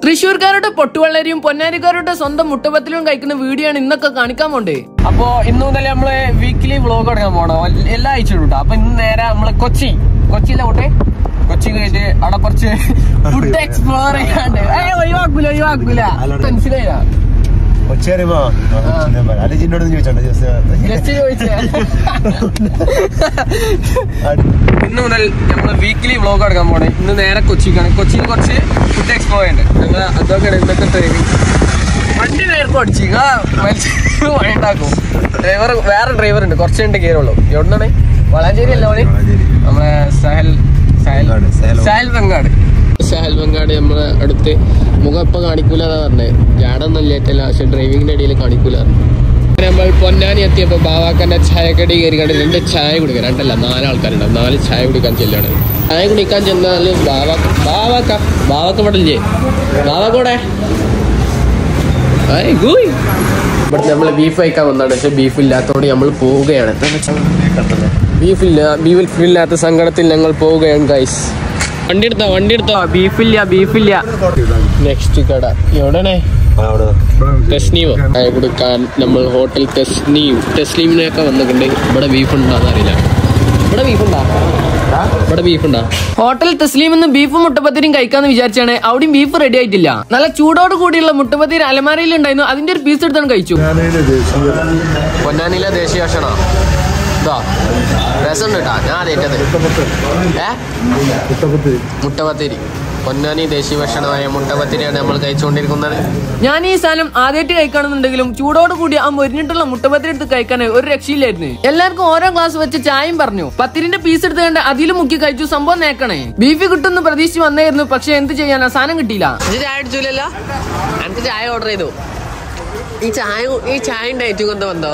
തൃശ്ശൂർക്കാരുടെ പൊട്ടുവള്ളരിയും പൊന്നാരിക്കാരുടെ സ്വന്തം മുട്ടപത്തിലും കഴിക്കുന്ന വീഡിയോ ആണ് ഇന്നൊക്കെ കാണിക്കാൻ പോണ്ടേ അപ്പോ ഇന്ന് മുതൽ നമ്മള് വീക്കിലി വ്ളോഗ് തുടങ്ങാൻ പോണോ എല്ലാ ആഴ്ചയും കേട്ടോ അപ്പൊ ഇന്ന് നേരെ നമ്മള് കൊച്ചി കൊച്ചിയിലെ പോട്ടെ കൊച്ചി കഴിഞ്ഞിട്ട് അവിടെ കുറച്ച് ഫുഡ് എക്സ്പ്ലോർ ചെയ്യാണ്ട് ഏ ഒഴിവാക്കൂല ഒഴിവാക്കൂല മനസ്സിലായില്ല ഒച്ചേറിയുമ്പോ അല്ലെ ജിന്നോട് ചോദിച്ചോണ്ട് ജസ്റ്റ് ചോദിച്ചേ ഇന്ന് മുതൽ നമ്മള് വീക്കിലി വ്ളോഗ് എടുക്കാൻ പോണേ ഇന്ന് നേരെ കൊച്ചിക്കാണ് കൊച്ചിയിൽ കുറച്ച് ഫുഡ് എക്സ്പ്ലോർ ചെയ്യണ്ട് ഞങ്ങൾ അതൊക്കെയാണ് ഇന്നത്തെ ട്രെയിനിങ് വണ്ടി നേരത്തെ അടിച്ചു വഴി ഉണ്ടാക്കും ഡ്രൈവർ വേറെ ഡ്രൈവർ ഉണ്ട് കുറച്ച് ഉണ്ട് കയറുള്ളൂ എവിടുന്നാണ് വളാഞ്ചേരി അല്ല ഓന് നമ്മളെ സഹൽ സഹൽ വെങ്ങാട്, സഹൽ സഹൽ വെങ്ങാട് സഹൽ വെങ്ങാട് നമ്മളെ അടുത്ത് മുഖം ഇപ്പൊ കാണിക്കൂല എന്നാ പറഞ്ഞത് ജാടൊന്നും ലേറ്റല്ല പക്ഷെ ഡ്രൈവിങ്ങിന്റെ ഇടയിൽ കാണിക്കൂല നമ്മൾ പൊന്നാനി എത്തിയപ്പോ ബാവാക്കന്റെ ചായക്കടി കയറി കണ്ട് രണ്ട് ചായ കുടിക്കാൻ രണ്ടല്ല നാല് ആൾക്കാരുണ്ടാവും നാല് ചായ കുടിക്കാൻ ചെല്ലാണ് ചായ കുടിക്കാൻ ചെന്നാല് ബാവാക്ക ബാവാക്ക ബാവാക്ക ഇവിടെ ഇല്ലേ ബാവാക്കൂടെ ഇവിടെ നമ്മൾ ബീഫ് കഴിക്കാൻ വന്നാണ് പക്ഷെ ബീഫ് ഇല്ലാത്തതുകൊണ്ട് നമ്മൾ പോവുകയാണ് ബീഫില്ല ബീഫ് ഇല്ലാത്ത സങ്കടത്തിൽ ഞങ്ങൾ പോവുകയാണ് ഗൈസ് വണ്ടി എടുത്തോ വണ്ടി എടുത്തോ ബീഫില്ല ബീഫില്ല നെക്സ്റ്റ് കട എവിടെയാണേ തെസ്നീവോ ചായ കൊടുക്കാൻ നമ്മൾ ഹോട്ടൽ തെസ്നീവ് തെസ്ലീമിനൊക്കെ വന്നിട്ടുണ്ട് ഇവിടെ ബീഫ് ഉണ്ടോന്ന് അറിയില്ല ഇവിടെ ബീഫ് ഉണ്ടോ ഇവിടെ ബീഫ് ഉണ്ടോ ഹോട്ടൽ തസ്ലീം എന്ന് ബീഫും മുട്ടപ്പത്തിരിയും കഴിക്കാന്ന് വിചാരിച്ചാണ് അവിടെയും ബീഫ് റെഡി ആയിട്ടില്ല നല്ല ചൂടോട് കൂടിയുള്ള മുട്ടപ്പത്തിരി അലമാരയിൽ ഉണ്ടായിരുന്നു അതിന്റെ ഒരു പീസ് എടുത്താണ് കഴിച്ചു പൊന്നാനിയിലെ ദേശീയ ഭക്ഷണോ ഇതോ രസമുണ്ട് കേട്ടാ ഞാൻ ആദ്യമായിട്ടത് ഏ മുട്ടപത്തിരി പൊന്നാനി ദേശീയ ഭക്ഷണമായ മുട്ടപത്തിരിയാണ് നമ്മൾ കഴിച്ചുകൊണ്ടിരിക്കുന്നത് ഞാൻ ഈ സാധനം ആദ്യമായിട്ട് കഴിക്കണമെന്നുണ്ടെങ്കിലും ചൂടോട് കൂടി ആ മൊരിഞ്ഞിട്ടുള്ള മുട്ടപ്പത്തിരി എടുത്ത് കഴിക്കാൻ ഒരു രക്ഷയില്ലായിരുന്നു എല്ലാവർക്കും ഓരോ ഗ്ലാസ് വെച്ച് ചായയും പറഞ്ഞു പത്തിരിന്റെ പീസ് എടുത്ത് കണ്ട് അതിലും മുക്കി കഴിച്ചു സംഭവം നേക്കണേ ബീഫ് കിട്ടുമെന്ന് പ്രതീക്ഷിച്ച് വന്നായിരുന്നു പക്ഷെ എന്ത് ചെയ്യാനാ സാധനം കിട്ടിയില്ല ചായ അടിച്ചില്ലല്ലോ എനിക്ക് ചായ ഓർഡർ ചെയ്തു ഈ ചായ ഈ ചായ ഡയറ്റും എന്താ ബന്ധം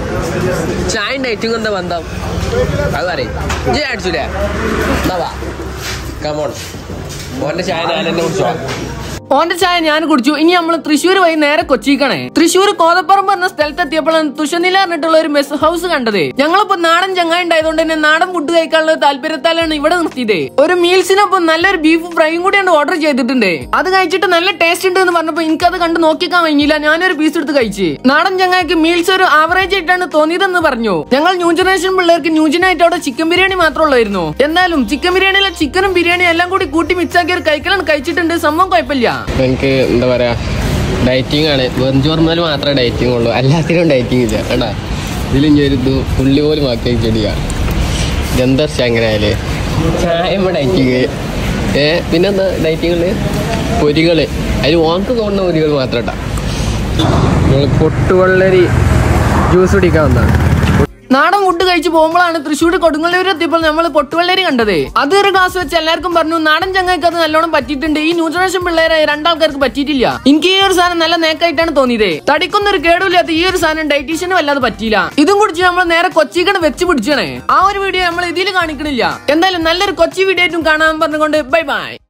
ചായ ഡയറ്റും എന്താ ബന്ധം അത് പറയും ചായ അടിച്ചില്ലേ എന്നാ വാ കമോൺ മോന്റെ ചായ ഞാൻ തന്നെ കുടിച്ചോ ഓന്റെ ചായ ഞാൻ കുടിച്ചു ഇനി നമ്മൾ തൃശ്ശൂർ വഴി നേരെ കൊച്ചിക്കണേ തൃശ്ശൂർ കോതപ്പുറം പറഞ്ഞ സ്ഥലത്തെത്തിയപ്പോഴാണ് തുഷനില പറഞ്ഞിട്ടുള്ള ഒരു മെസ് ഹൗസ് കണ്ടത് ഞങ്ങളിപ്പോ നാടൻ ചങ്ങായി ഉണ്ടായതുകൊണ്ട് തന്നെ നാടൻ ഫുഡ് കഴിക്കാനുള്ള താല്പര്യത്താലാണ് ഇവിടെ നിർത്തിയത് ഒരു മീൽസിനൊപ്പം നല്ലൊരു ബീഫ് ഫ്രൈയും കൂടിയാണ് ഓർഡർ ചെയ്തിട്ടുണ്ട് അത് കഴിച്ചിട്ട് നല്ല ടേസ്റ്റ് ഉണ്ട് എന്ന് പറഞ്ഞപ്പോ എനിക്കത് കണ്ട് നോക്കിക്കാൻ കഴിഞ്ഞില്ല ഞാനൊരു പീസ് എടുത്ത് കഴിച്ച് നാടൻ ചങ്ങായിക്ക് മീൽസ് ഒരു ആവറേജ് ആയിട്ടാണ് തോന്നിയതെന്ന് പറഞ്ഞു ഞങ്ങൾ ന്യൂ ജനറേഷൻ പിള്ളേർക്ക് ന്യൂജനായിട്ട് അവിടെ ചിക്കൻ ബിരിയാണി മാത്രമുള്ളായിരുന്നു എന്നാലും ചിക്കൻ ബിരിയാണിയിലെ ചിക്കനും ബിരിയാണിയും എല്ലാം കൂടി കൂട്ടി മിക്സ് ആക്കി ഒരു കഴിക്കലാണ് കഴിച്ചിട്ടുണ്ട് സംഭവം കുഴപ്പമില്ല എനിക്ക് എന്താ പറയാ ഡയറ്റിംഗ് ആണ് വെറുംചോറിനാൽ മാത്രമേ ഡയറ്റിംഗ് ഉള്ളൂ എല്ലാത്തിനും ഡയറ്റിംഗ് ഇല്ല കേട്ടാ ഇതിൽ ഇനി ഒരു ഇത് പുള്ളി പോലും ആക്കി ചെടിയാ എന്താ അങ്ങനെ ആയാലേ ചായ ഡയറ്റിങ് ഏ പിന്നെന്താ ഡയറ്റിങ്ങള് പൊരികള് അതിൽ ഓർക്ക് തോന്നുന്ന പൊരികൾ മാത്രം ഇട്ടാ നമ്മൾ പൊട്ടുവെള്ളരി ജ്യൂസ് കുടിക്കാൻ വന്നാണ് നാടൻ ഫുഡ് കഴിച്ച് പോകുമ്പോഴാണ് തൃശ്ശൂർ കൊടുങ്ങല്ലൂർ എത്തിയപ്പോൾ നമ്മൾ പൊട്ടുവെള്ളരി കണ്ടത് അത് ഒരു ഗ്ലാസ് വെച്ച് എല്ലാവർക്കും പറഞ്ഞു നാടൻ ചങ്ങായിക്ക് അത് നല്ലോണം പറ്റിയിട്ടുണ്ട് ഈ ന്യൂ ജനറേഷൻ പിള്ളേരെ രണ്ടാൾക്കാർക്ക് പറ്റിയിട്ടില്ല എനിക്ക് ഈ ഒരു സാധനം നല്ല നേക്കായിട്ടാണ് തോന്നിയത് തടിക്കൊന്നും ഒരു കേടുമില്ലാത്ത ഈ ഒരു സാധനം ഡയറ്റീഷ്യന് വല്ലാതെ പറ്റിയില്ല ഇതും കുടിച്ച് നമ്മൾ നേരെ കൊച്ചിക്കണ് വെച്ച് പിടിച്ചണേ ആ ഒരു വീഡിയോ നമ്മൾ ഇതിൽ കാണിക്കണില്ല എന്തായാലും നല്ലൊരു കൊച്ചി വീഡിയോ ആയിട്ടും കാണാൻ പറഞ്ഞുകൊണ്ട് ബൈ ബൈ